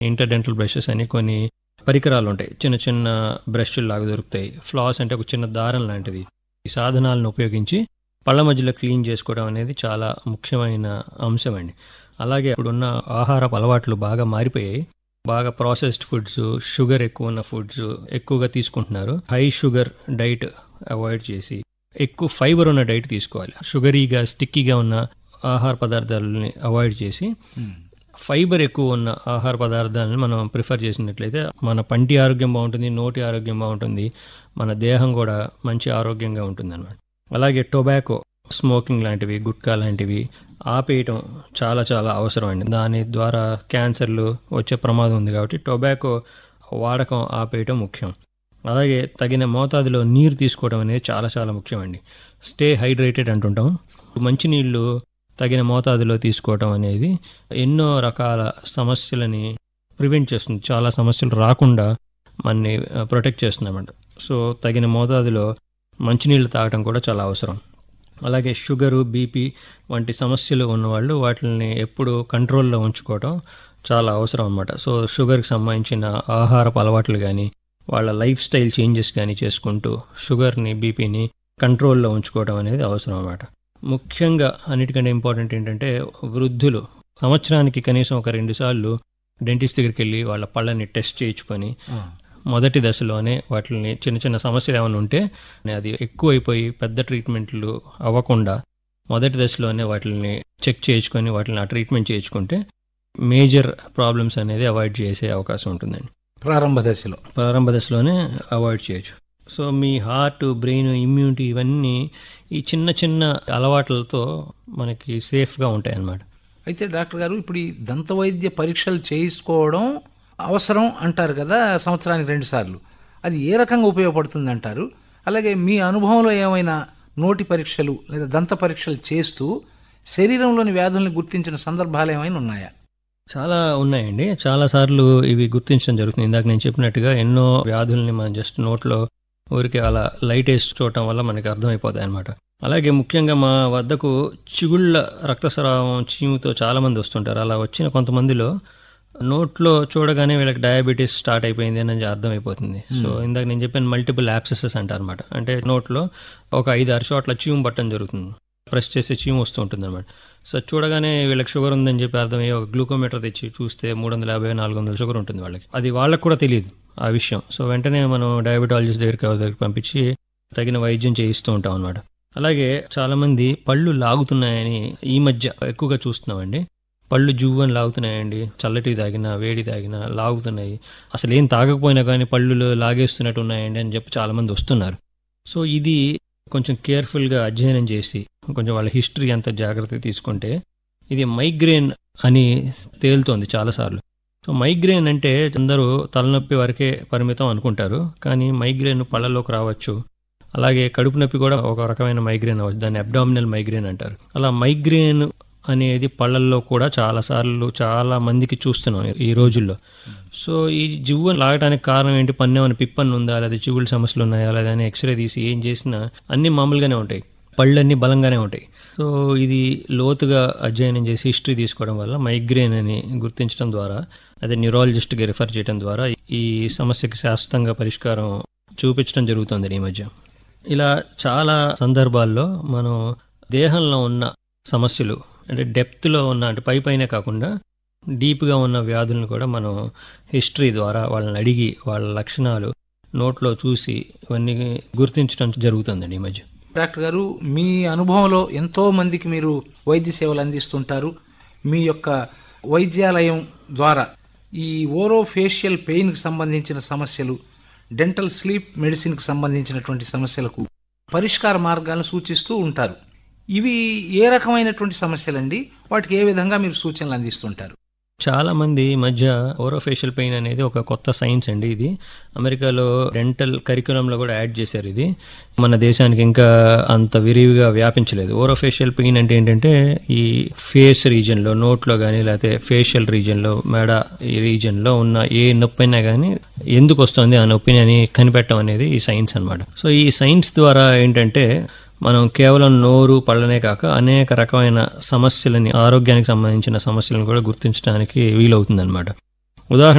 interdental brushes అని కొన్ని పరికరాలు ఉంటాయి చిన్న చిన్న బ్రష్లు లాగా దొరుకుతాయి ఫ్లాస్ అంటే ఒక చిన్న దారం లాంటిది ఈ సాధనాలను ఉపయోగించి పళ్ళ మధ్యలో క్లీన్ చేసుకోవడం అనేది చాలా ముఖ్యమైన అంశం అండి అలాగే ఇప్పుడున్న ఆహారపు అలవాట్లు బాగా మారిపోయాయి బాగా ప్రాసెస్డ్ ఫుడ్స్ షుగర్ ఎక్కువ ఉన్న ఫుడ్స్ ఎక్కువగా తీసుకుంటున్నారు హై షుగర్ డైట్ అవాయిడ్ చేసి ఎక్కువ ఫైబర్ ఉన్న డైట్ తీసుకోవాలి షుగరీగా స్టిక్కీగా ఉన్న ఆహార పదార్థాలని అవాయిడ్ చేసి ఫైబర్ ఎక్కువ ఉన్న ఆహార పదార్థాలను మనం ప్రిఫర్ చేసినట్లయితే మన పంటి ఆరోగ్యం బాగుంటుంది నోటి ఆరోగ్యం బాగుంటుంది మన దేహం కూడా మంచి ఆరోగ్యంగా ఉంటుంది అనమాట అలాగే టొబాకో స్మోకింగ్ లాంటివి గుట్కా లాంటివి ఆపేయటం చాలా చాలా అవసరం అండి దాని ద్వారా క్యాన్సర్లు వచ్చే ప్రమాదం ఉంది కాబట్టి టొబాకో వాడకం ఆపేయటం ముఖ్యం అలాగే తగిన మోతాదులో నీరు తీసుకోవడం అనేది చాలా చాలా ముఖ్యం అండి స్టే హైడ్రేటెడ్ అంటుంటాం మంచినీళ్ళు తగిన మోతాదులో తీసుకోవటం అనేది ఎన్నో రకాల సమస్యలని ప్రివెంట్ చేస్తుంది చాలా సమస్యలు రాకుండా మనని ప్రొటెక్ట్ చేస్తుందన్నమాట సో తగిన మోతాదులో మంచినీళ్ళు తాగడం కూడా చాలా అవసరం అలాగే షుగరు బీపీ వంటి సమస్యలు ఉన్నవాళ్ళు వాటిని ఎప్పుడు కంట్రోల్లో ఉంచుకోవడం చాలా అవసరం అన్నమాట సో షుగర్కి సంబంధించిన ఆహారపు అలవాట్లు కానీ వాళ్ళ లైఫ్ స్టైల్ చేంజెస్ కానీ చేసుకుంటూ షుగర్ని బీపీని కంట్రోల్లో ఉంచుకోవడం అనేది అవసరం అన్నమాట ముఖ్యంగా అన్నిటికంటే ఇంపార్టెంట్ ఏంటంటే వృద్ధులు సంవత్సరానికి కనీసం ఒక రెండు సార్లు డెంటిస్ట్ దగ్గరికి వెళ్ళి వాళ్ళ పళ్ళని టెస్ట్ చేయించుకొని మొదటి దశలోనే వాటిని చిన్న చిన్న సమస్యలు ఏమైనా ఉంటే అది ఎక్కువైపోయి పెద్ద ట్రీట్మెంట్లు అవ్వకుండా మొదటి దశలోనే వాటిని చెక్ చేయించుకొని వాటిని ఆ ట్రీట్మెంట్ చేయించుకుంటే మేజర్ ప్రాబ్లమ్స్ అనేది అవాయిడ్ చేసే అవకాశం ఉంటుందండి ప్రారంభ దశలో ప్రారంభ దశలోనే అవాయిడ్ చేయొచ్చు సో మీ హార్ట్ బ్రెయిన్ ఇమ్యూనిటీ ఇవన్నీ ఈ చిన్న చిన్న అలవాట్లతో మనకి సేఫ్గా ఉంటాయి అన్నమాట అయితే డాక్టర్ గారు ఇప్పుడు ఈ దంత వైద్య పరీక్షలు చేయించుకోవడం అవసరం అంటారు కదా సంవత్సరానికి రెండు సార్లు అది ఏ రకంగా ఉపయోగపడుతుంది అంటారు అలాగే మీ అనుభవంలో ఏమైనా నోటి పరీక్షలు లేదా దంత పరీక్షలు చేస్తూ శరీరంలోని వ్యాధుల్ని గుర్తించిన సందర్భాలు ఏమైనా ఉన్నాయా చాలా ఉన్నాయండి చాలా సార్లు ఇవి గుర్తించడం జరుగుతుంది ఇందాక నేను చెప్పినట్టుగా ఎన్నో వ్యాధుల్ని మనం జస్ట్ నోట్లో ఊరికి అలా లైట్ వేసి చూడటం వల్ల మనకి అర్థమైపోతాయి అనమాట అలాగే ముఖ్యంగా మా వద్దకు చిగుళ్ళ రక్తస్రావం చీముతో చాలా మంది వస్తుంటారు అలా వచ్చిన కొంతమందిలో నోట్లో చూడగానే వీళ్ళకి డయాబెటీస్ స్టార్ట్ అయిపోయింది అని అర్థమైపోతుంది సో ఇందాక నేను చెప్పాను మల్టిపుల్ యాప్సెసెస్ అంటారు అనమాట అంటే నోట్లో ఒక ఐదు ఆరు చోట్ల చీము పట్టడం జరుగుతుంది ప్రెస్ చేసే చీము వస్తూ ఉంటుంది అనమాట సో చూడగానే వీళ్ళకి షుగర్ ఉందని చెప్పి అర్థమయ్యి ఒక గ్లూకోమీటర్ తెచ్చి చూస్తే మూడు వందల యాభై నాలుగు వందల షుగర్ ఉంటుంది వాళ్ళకి అది వాళ్ళకి కూడా తెలియదు ఆ విషయం సో వెంటనే మనం డయాబెటాలజిస్ట్ దగ్గరికి ఎవరి దగ్గరికి పంపించి తగిన వైద్యం చేయిస్తూ ఉంటాం అనమాట అలాగే చాలామంది పళ్ళు లాగుతున్నాయని ఈ మధ్య ఎక్కువగా చూస్తున్నామండి పళ్ళు జువ్వని లాగుతున్నాయండి చల్లటి తాగినా వేడి తాగినా లాగుతున్నాయి అసలు ఏం తాగకపోయినా కానీ పళ్ళు లాగేస్తున్నట్టు ఉన్నాయండి అని చెప్పి చాలామంది వస్తున్నారు సో ఇది కొంచెం కేర్ఫుల్గా అధ్యయనం చేసి కొంచెం వాళ్ళ హిస్టరీ అంత జాగ్రత్త తీసుకుంటే ఇది మైగ్రేన్ అని తేలుతోంది చాలాసార్లు సో మైగ్రేన్ అంటే అందరూ తలనొప్పి వరకే పరిమితం అనుకుంటారు కానీ మైగ్రేన్ పళ్ళలోకి రావచ్చు అలాగే కడుపు నొప్పి కూడా ఒక రకమైన మైగ్రేన్ అవ్వచ్చు దాన్ని అబ్డామినల్ మైగ్రేన్ అంటారు అలా మైగ్రేన్ అనేది పళ్ళల్లో కూడా చాలా సార్లు చాలా మందికి చూస్తున్నాం ఈ రోజుల్లో సో ఈ జివ్వు లాగడానికి కారణం ఏంటి పన్నేమైనా పిప్పన్ను ఉందా లేదా చిగుళ్ళ సమస్యలు ఉన్నాయా లేదా అని ఎక్స్రే తీసి ఏం చేసినా అన్నీ మామూలుగానే ఉంటాయి పళ్ళన్నీ బలంగానే ఉంటాయి సో ఇది లోతుగా అధ్యయనం చేసి హిస్టరీ తీసుకోవడం వల్ల మైగ్రేన్ అని గుర్తించడం ద్వారా అదే న్యూరాలజిస్ట్కి రిఫర్ చేయడం ద్వారా ఈ సమస్యకి శాశ్వతంగా పరిష్కారం చూపించడం జరుగుతుంది ఈ మధ్య ఇలా చాలా సందర్భాల్లో మనం దేహంలో ఉన్న సమస్యలు అంటే డెప్త్లో ఉన్న అంటే పై పైనే కాకుండా డీప్గా ఉన్న వ్యాధులను కూడా మనం హిస్టరీ ద్వారా వాళ్ళని అడిగి వాళ్ళ లక్షణాలు నోట్లో చూసి ఇవన్నీ గుర్తించడం జరుగుతుందండి ఈ మధ్య డాక్టర్ గారు మీ అనుభవంలో ఎంతో మందికి మీరు వైద్య సేవలు అందిస్తుంటారు మీ యొక్క వైద్యాలయం ద్వారా ఈ ఓరోఫేషియల్ పెయిన్కి సంబంధించిన సమస్యలు డెంటల్ స్లీప్ మెడిసిన్కి సంబంధించినటువంటి సమస్యలకు పరిష్కార మార్గాలను సూచిస్తూ ఉంటారు ఇవి ఏ రకమైనటువంటి సమస్యలండి వాటికి ఏ విధంగా మీరు సూచనలు అందిస్తుంటారు చాలా మంది ఈ మధ్య ఓరోఫేషియల్ పెయిన్ అనేది ఒక కొత్త సైన్స్ అండి ఇది అమెరికాలో డెంటల్ కరికులంలో కూడా యాడ్ చేశారు ఇది మన దేశానికి ఇంకా అంత విరివిగా వ్యాపించలేదు ఓరోఫేషియల్ పెయిన్ అంటే ఏంటంటే ఈ ఫేస్ రీజన్లో నోట్లో కానీ లేకపోతే ఫేషియల్ రీజన్లో మెడ ఈ రీజన్లో ఉన్న ఏ నొప్పి అయినా కానీ ఎందుకు వస్తుంది ఆ నొప్పిని అని కనిపెట్టడం అనేది ఈ సైన్స్ అనమాట సో ఈ సైన్స్ ద్వారా ఏంటంటే మనం కేవలం నోరు పళ్ళనే కాక అనేక రకమైన సమస్యలని ఆరోగ్యానికి సంబంధించిన సమస్యలను కూడా గుర్తించడానికి వీలవుతుందన్నమాట ఉదాహరణ